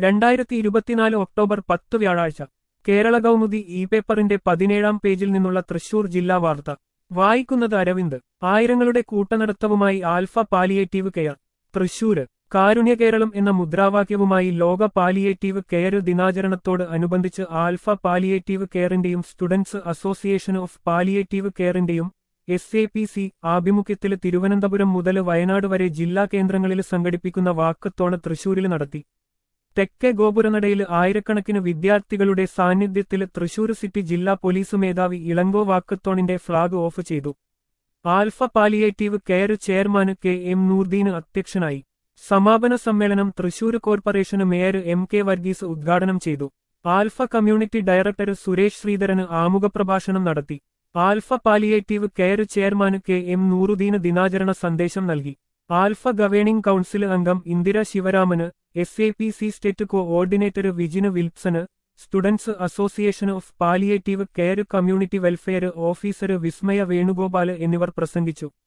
രണ്ടായിരത്തി ഇരുപത്തിനാല് ഒക്ടോബർ പത്ത് വ്യാഴാഴ്ച കേരള കൗമുദി ഇ പേപ്പറിന്റെ പതിനേഴാം പേജിൽ നിന്നുള്ള തൃശൂർ ജില്ലാ വാർത്ത വായിക്കുന്നത് അരവിന്ദ് ആയിരങ്ങളുടെ കൂട്ടനടത്തവുമായി ആൽഫ പാലിയേറ്റീവ് കെയർ തൃശൂര് കാരുണ്യ കേരളം എന്ന മുദ്രാവാക്യവുമായി ലോക പാലിയേറ്റീവ് കെയർ ദിനാചരണത്തോട് അനുബന്ധിച്ച് ആൽഫ പാലിയേറ്റീവ് കെയറിന്റെയും സ്റ്റുഡൻസ് അസോസിയേഷൻ ഓഫ് പാലിയേറ്റീവ് കെയറിന്റെയും എസ് എ പി സി ആഭിമുഖ്യത്തിൽ തിരുവനന്തപുരം മുതൽ വയനാട് വരെ ജില്ലാ കേന്ദ്രങ്ങളിൽ സംഘടിപ്പിക്കുന്ന വാക്കത്തോണ് തൃശൂരിൽ നടത്തി തെക്കേ ഗോപുരനടയിൽ ആയിരക്കണക്കിന് വിദ്യാർത്ഥികളുടെ സാന്നിധ്യത്തിൽ തൃശൂർ സിറ്റി ജില്ലാ പോലീസ് മേധാവി ഇളങ്കോ വാക്കത്തോണിന്റെ ഫ്ളാഗ് ഓഫ് ചെയ്തു Alpha palliative care chairman K M Noordeen അധ്യക്ഷനായി സമാപന സമ്മേളനം Thrissur corporation mayor M K Varghese ഉദ്ഘാടനം ചെയ്തു Alpha community director Suresh Sreedharan ആമുഖപ്രഭാഷണം നടത്തി Alpha palliative care chairman K M Nooruddeen ദിനാചരണ സന്ദേശം നൽകി ആൽഫ ഗവേണിംഗ് കൗൺസിൽ അംഗം Indira Sivaraman S A P C state coordinator Vijin Wilson students association of palliative care community welfare officer Vismaya Venugopal എന്നിവർ പ്രസംഗിച്ചു